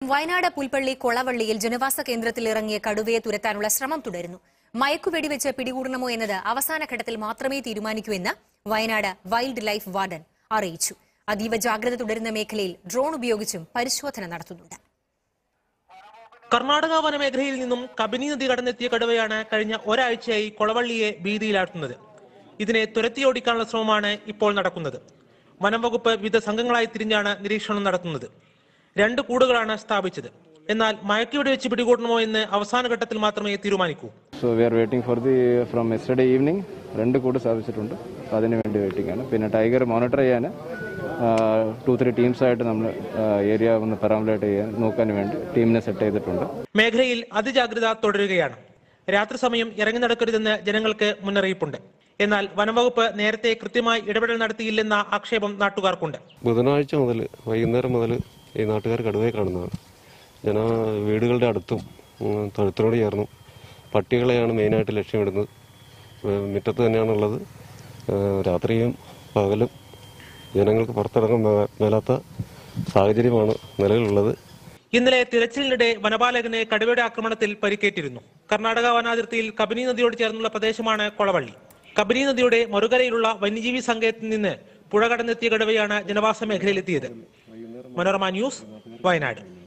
വയനാട് പുൽപ്പള്ളി കൊളവള്ളിയിൽ ജനവാസ കേന്ദ്രത്തിൽ ഇറങ്ങിയ കടുവയെ തുരത്താനുള്ള ശ്രമം തുടരുന്നു മയക്കുവെടിവെച്ച് പിടികൂടണമോ എന്നത് അവസാന ഘട്ടത്തിൽ മാത്രമേ തീരുമാനിക്കൂ എന്ന് വയനാട് വൈൽഡ് ലൈഫ് വാർഡൻ അറിയിച്ചു അതീവ ജാഗ്രത തുടരുന്ന മേഖലയിൽ ഡ്രോൺ ഉപയോഗിച്ചും പരിശോധന നടത്തുന്നുണ്ട് കർണാടക വനമേഖലയിൽ നിന്നും കബനി നദി കടന്നെത്തിയ കടുവയാണ് കഴിഞ്ഞ ഒരാഴ്ചയായി കൊളവള്ളിയെ ഭീതിയിലാഴ്ത്തുന്നത് ഇതിനെ തുരത്തിയോടിക്കാനുള്ള ശ്രമമാണ് ഇപ്പോൾ നടക്കുന്നത് വനം വകുപ്പ് വിവിധ സംഘങ്ങളായി തിരിഞ്ഞാണ് നിരീക്ഷണം നടത്തുന്നത് രണ്ട് കൂടുകളാണ് സ്ഥാപിച്ചത് എന്നാൽ മയക്കുവെടി വെച്ച് പിടികൂടണമോ എന്ന് അവസാന ഘട്ടത്തിൽ മാത്രമേ തീരുമാനിക്കൂ so we are waiting for the from yesterday evening രണ്ട് കൂട് സ്ഥാപിച്ചിട്ടുണ്ട് അപ്പോൾ അതിന് വേണ്ടി വെയിറ്റിംഗ് ആണ് പിന്നെ ടൈഗർ മോണിറ്റർ ചെയ്യാൻ ടു ത്രീ ടീംസായിട്ട് നമ്മൾ ഏരിയ ഒന്ന് പെറാമുലേറ്റ് ചെയ്യാൻ നോക്കാൻ വേണ്ടി ടീമിനെ സെറ്റ് ചെയ്തിട്ടുണ്ട് മേഖലയിൽ അതിജാഗ്രത തുടരുകയാണ് രാത്രി സമയം ഇറങ്ങി നടക്കരുതെന്ന് ജനങ്ങൾക്ക് മുന്നറിയിപ്പുണ്ട് എന്നാൽ വനംവകുപ്പ് നേരത്തെ കൃത്യമായി ഇടപെടൽ നടത്തിയില്ലെന്ന ആക്ഷേപം നാട്ടുകാർക്കുണ്ട് ബുധനാഴ്ച മുതൽ വൈകുന്നേരം മുതൽ ഈ നാട്ടുകാർ കടുവയെ കാണുന്നതാണ് ജന വീടുകളുടെ അടുത്തും ഉം, തൊഴുത്തിനോട് ചേർന്നും പട്ടികളെയാണ് മെയിനായിട്ട് ലക്ഷ്യമിടുന്നത് ഏഹ് മുറ്റത്ത് തന്നെയാണുള്ളത് ഏഹ് രാത്രിയും പകലും ജനങ്ങൾക്ക് പുറത്തിറങ്ങാൻ മേ- മേലാത്ത സാഹചര്യമാണ് നിലവിലുള്ളത് ഇന്നലെ തിരച്ചിലിനിടെ വനപാലകന് കടുവയുടെ ആക്രമണത്തിൽ പരിക്കേറ്റിരുന്നു കർണാടക വനാതിർത്തിയിൽ കബനി നദിയോട് ചേർന്നുള്ള പ്രദേശമാണ് കൊളവള്ളി കബനി നദിയുടെ മറുകരയിലുള്ള വന്യജീവി സങ്കേതത്തിൽ നിന്ന് പുഴ കടന്നെത്തിയ കടുവയാണ് ജനവാസ മേഖലയിലെത്തിയത് മനോരമ ന്യൂസ് വയനാട്